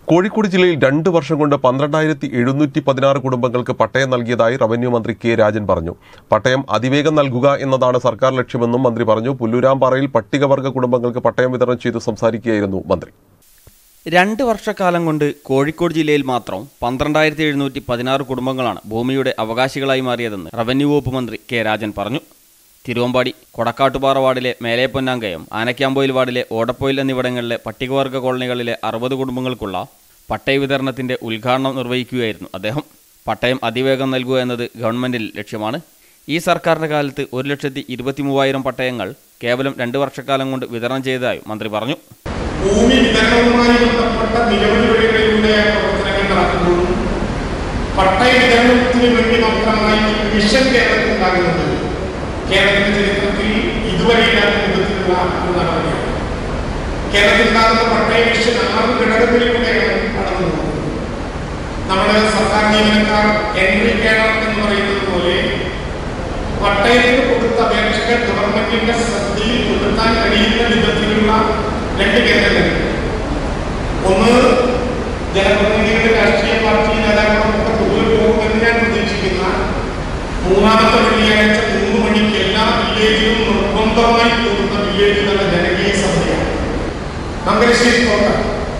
കോഴിക്കോട് ജില്ലയിൽ രണ്ട് വർഷം കൊണ്ട് പന്ത്രണ്ടായിരത്തി എഴുന്നൂറ്റി പതിനാറ് കുടുംബങ്ങൾക്ക് പട്ടയം നൽകിയതായി റവന്യൂ മന്ത്രി കെ രാജൻ പറഞ്ഞു പട്ടയം അതിവേഗം നൽകുക എന്നതാണ് സർക്കാർ ലക്ഷ്യമെന്നും മന്ത്രി പറഞ്ഞു പുല്ലൂരാമ്പാറയിൽ പട്ടികവർഗ കുടുംബങ്ങൾക്ക് പട്ടയം വിതരണം ചെയ്തു സംസാരിക്കുകയായിരുന്നു മന്ത്രി രണ്ട് വർഷക്കാലം കൊണ്ട് കോഴിക്കോട് ജില്ലയിൽ മാത്രം പന്ത്രണ്ടായിരത്തി എഴുന്നൂറ്റി പതിനാറ് കുടുംബങ്ങളാണ് ഭൂമിയുടെ അവകാശികളായി മാറിയതെന്ന് റവന്യൂ വകുപ്പ് മന്ത്രി കെ രാജൻ പറഞ്ഞു തിരുവമ്പാടി കൊടക്കാട്ടുപാറ വാർഡിലെ മേലേപ്പൊന്നാങ്കയം ആനക്കാമ്പൊയിൽ വാർഡിലെ ഓടപ്പൊയിൽ എന്നിവിടങ്ങളിലെ പട്ടികവർഗ കോളനികളിലെ അറുപത് കുടുംബങ്ങൾക്കുള്ള പട്ടയ വിതരണത്തിന്റെ ഉദ്ഘാടനം നിർവഹിക്കുകയായിരുന്നു അദ്ദേഹം പട്ടയം അതിവേഗം നൽകുക എന്നത് ഗവൺമെന്റിൽ ലക്ഷ്യമാണ് ഈ സർക്കാരിന്റെ കാലത്ത് ഒരു ലക്ഷത്തി ഇരുപത്തി മൂവായിരം പട്ടയങ്ങൾ കേവലം രണ്ട് വർഷക്കാലം കൊണ്ട് വിതരണം ചെയ്തതായും മന്ത്രി പറഞ്ഞു ഭൂമി വിതരണവുമായി ബന്ധപ്പെട്ട നിരവധി വഴികളിലൂടെ പ്രവർത്തനങ്ങൾ നടക്കുമ്പോഴും പട്ടയ വിതരണത്തിന് വേണ്ടി മാത്രമായി മിഷൻ കേരളത്തിൽ ഉണ്ടാകുന്നത് കേരളത്തിന്റെ ചരിത്രത്തിൽ ഇതുവരെ ഇല്ലാത്ത വിധത്തിലുള്ള ഒരു നടപടിയാണ് കേരളത്തിൽ ഉണ്ടാകുന്ന പട്ടയ മിഷൻ ആറ് ഘടകങ്ങളിലൂടെയാണ് കടന്നു പോകുന്നത് നമ്മുടെ സർക്കാർ ജീവനക്കാർ എൻട്രി കേരളം എന്ന് പറയുന്നത് പോലെ പട്ടയത്തിന് കൊടുത്ത അപേക്ഷകൾ ഗവൺമെന്റിന്റെ ശ്രദ്ധയിൽ കൊടുക്കാൻ കഴിയുന്ന വിധത്തിലുള്ള രണ്ട് കേന്ദ്രങ്ങൾ ഒന്ന് ജനപ്രതിനിധികളുടെ രാഷ്ട്രീയ പാർട്ടി നേതാക്കളൊക്കെ പൊതുവെ പോകുമെന്ന് ഞാൻ പ്രതീക്ഷിക്കുന്ന മൂന്നാമത്തെ വെള്ളിയാഴ്ച മൂന്ന് മണിക്ക് എല്ലാ വില്ലേജിലും നിർബന്ധമായി കൂടുന്ന വില്ലേജുകളുടെ ജനകീയ സഭയാണ് മംഗലശ്ശേരി തോട്ടം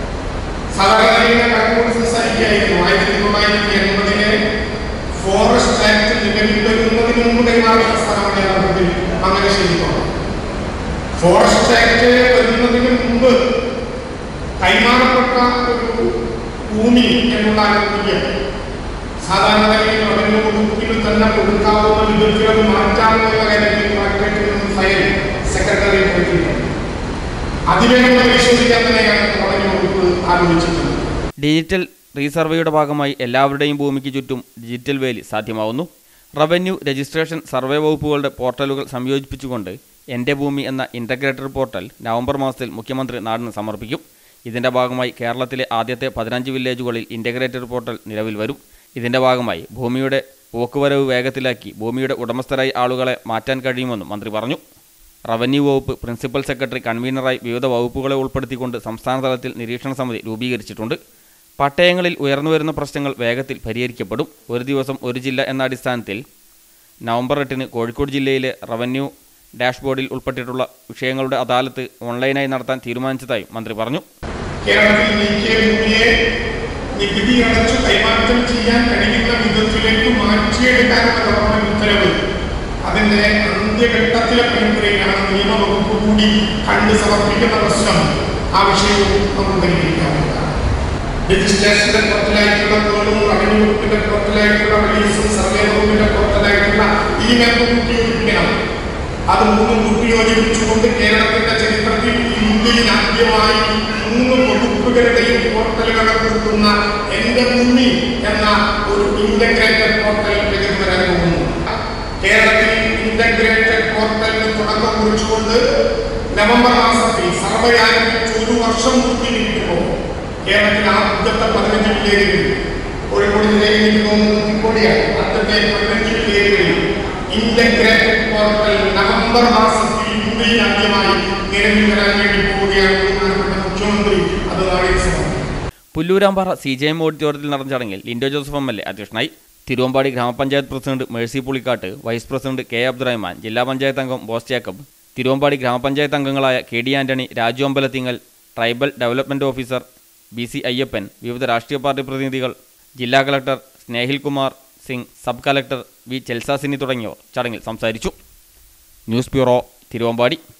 സാധാരണ ഞാൻ കണക്കോട് സംസാരിക്കുകയായിരുന്നു ആയിരത്തി തൊള്ളായിരത്തി എൺപതിലെ ഫോറസ്റ്റ് ആക്ട് നിലവിൽ വരുന്നതിന് മുമ്പ് കൈമാറിയ സ്ഥലമാണ് യഥാർത്ഥത്തിൽ മംഗലശ്ശേരി തോട്ടം ഫോറസ്റ്റ് ആക്ട് വരുന്നതിന് മുമ്പ് കൈമാറപ്പെട്ട ഒരു ഭൂമി എന്നുള്ള ആനുകൂല്യം സാധാരണഗതിയിൽ റവന്യൂ വകുപ്പിൽ തന്നെ കൊടുക്കാവുന്ന വിധത്തിൽ അത് മാറ്റാമെന്നുള്ള കാര്യത്തിൽ കളക്ടറേറ്റിൽ നിന്ന് ഫയൽ സെക്രട്ടറി പോയിട്ടുണ്ട് അതിവേഗം പരിശോധിക്കാൻ തന്നെയാണ് റവന്യൂ വകുപ്പ് ആലോചിച്ചിട്ടുള്ളത് ഡിജിറ്റൽ റീസർവേയുടെ ഭാഗമായി എല്ലാവരുടെയും ഭൂമിക്ക് ചുറ്റും ഡിജിറ്റൽ വേലി സാധ്യമാവുന്നു റവന്യൂ രജിസ്ട്രേഷൻ സർവേ വകുപ്പുകളുടെ പോർട്ടലുകൾ സംയോജിപ്പിച്ചുകൊണ്ട് എൻ്റെ ഭൂമി എന്ന ഇൻ്റഗ്രേറ്റഡ് പോർട്ടൽ നവംബർ മാസത്തിൽ മുഖ്യമന്ത്രി നാടിന് സമർപ്പിക്കും ഇതിൻ്റെ ഭാഗമായി കേരളത്തിലെ ആദ്യത്തെ പതിനഞ്ച് വില്ലേജുകളിൽ ഇൻ്റഗ്രേറ്റഡ് പോർട്ടൽ നിലവിൽ വരും ഇതിൻ്റെ ഭാഗമായി ഭൂമിയുടെ പോക്കുവരവ് വേഗത്തിലാക്കി ഭൂമിയുടെ ഉടമസ്ഥരായി ആളുകളെ മാറ്റാൻ കഴിയുമെന്നും മന്ത്രി പറഞ്ഞു റവന്യൂ വകുപ്പ് പ്രിൻസിപ്പൽ സെക്രട്ടറി കൺവീനറായി വിവിധ വകുപ്പുകളെ ഉൾപ്പെടുത്തിക്കൊണ്ട് സംസ്ഥാന തലത്തിൽ നിരീക്ഷണ സമിതി രൂപീകരിച്ചിട്ടുണ്ട് പട്ടയങ്ങളിൽ ഉയർന്നുവരുന്ന പ്രശ്നങ്ങൾ വേഗത്തിൽ പരിഹരിക്കപ്പെടും ഒരു ദിവസം ഒരു ജില്ല എന്ന അടിസ്ഥാനത്തിൽ നവംബർ എട്ടിന് കോഴിക്കോട് ജില്ലയിലെ റവന്യൂ ഡാഷ്ബോർഡിൽ ഉൾപ്പെട്ടിട്ടുള്ള വിഷയങ്ങളുടെ അദാലത്ത് ഓൺലൈനായി നടത്താൻ തീരുമാനിച്ചതായും മന്ത്രി പറഞ്ഞു കേരളത്തിൽ നീക്കിയ ഭൂമിയെ നികുതി അടച്ചു കൈമാറ്റം ചെയ്യാൻ കഴിയുന്ന വിധത്തിലേക്ക് മാറ്റിയെടുക്കാനുള്ള ഗവൺമെന്റ് ഉത്തരവ് അതിന്റെ അന്ത്യഘട്ടത്തിലെ പരമ്പരയിലാണ് നിയമവകുപ്പ് കൂടി കണ്ട് സമർപ്പിക്കുന്ന പ്രശ്നം ആ വിഷയവും നമ്മൾ പരിഹരിക്കാവുന്നതാണ് രജിസ്ട്രേഷന്റെ പുറത്തിലായിട്ടുള്ള കോളും റവന്യൂ വകുപ്പിന്റെ പുറത്തിലായിട്ടുള്ള റിലീസും സർവേ വകുപ്പിന്റെ പുറത്തിലായിട്ടുള്ള ഈ മേപ്പ് കൂട്ടി യോജിപ്പിക്കണം അത് മൂന്നും കൂട്ടി യോജിപ്പിച്ചുകൊണ്ട് കേരളത്തിന്റെ ചരിത്രത്തിൽ ഇന്ത്യയിൽ ആദ്യമായി മൂന്ന് വകുപ്പുകളുടെയും പോർട്ടലുകളെ കൊടുക്കുന്ന എന്റെ ഭൂമി എന്ന ഒരു ഇന്റഗ്രേറ്റഡ് പോർട്ടൽ രംഗത്ത് വരാൻ പോകുന്നു കേരളത്തിൽ ഇന്റഗ്രേറ്റഡ് പോർട്ടലിന് തുടക്കം കുറിച്ചുകൊണ്ട് നവംബർ മാസത്തിൽ സർവേ ആരംഭിച്ച് ഒരു വർഷം പൂർത്തീകരിക്കുമ്പോൾ കേരളത്തിലെ ആദ്യത്തെ പതിനഞ്ച് വില്ലേജുകളിൽ കോഴിക്കോട് ജില്ലയിൽ എനിക്ക് തോന്നുന്നത് തിക്കോടിയാണ് ആദ്യത്തെ പതിനഞ്ച് വില്ലേജുകളിൽ ഇന്റഗ്രേറ്റഡ് പോർട്ടൽ നവംബർ മാസത്തിൽ ഇന്ത്യയിൽ ആദ്യമായി നിലവിൽ വരാൻ വേണ്ടി പോവുകയാണ് ബഹുമാനപ്പെട്ട മുഖ്യമന്ത്രി അത് നാളെ സമർപ്പിക്കും പുല്ലൂരാമ്പാറ സി ജെ എം ഓഡിറ്റോറിയത്തിൽ നടന്ന ചടങ്ങിൽ Linto Joseph M L A അധ്യക്ഷനായി Thiruvambady grama panchayat president Mercy Pulikkattu vice president K Abdurahman ജില്ലാ പഞ്ചായത്ത് അംഗം ബോസ് ജേക്കബ് തിരുവമ്പാടി ഗ്രാമപഞ്ചായത്ത് അംഗങ്ങളായ K D Antony Raju Ambalathingal tribal development officer B C Ayyappan വിവിധ രാഷ്ട്രീയ പാർട്ടി പ്രതിനിധികൾ ജില്ലാ collector Snehil Kumar Singh sub collector V Chelsasini തുടങ്ങിയവർ ചടങ്ങിൽ സംസാരിച്ചു ന്യൂസ് ബ്യൂറോ തിരുവമ്പാടി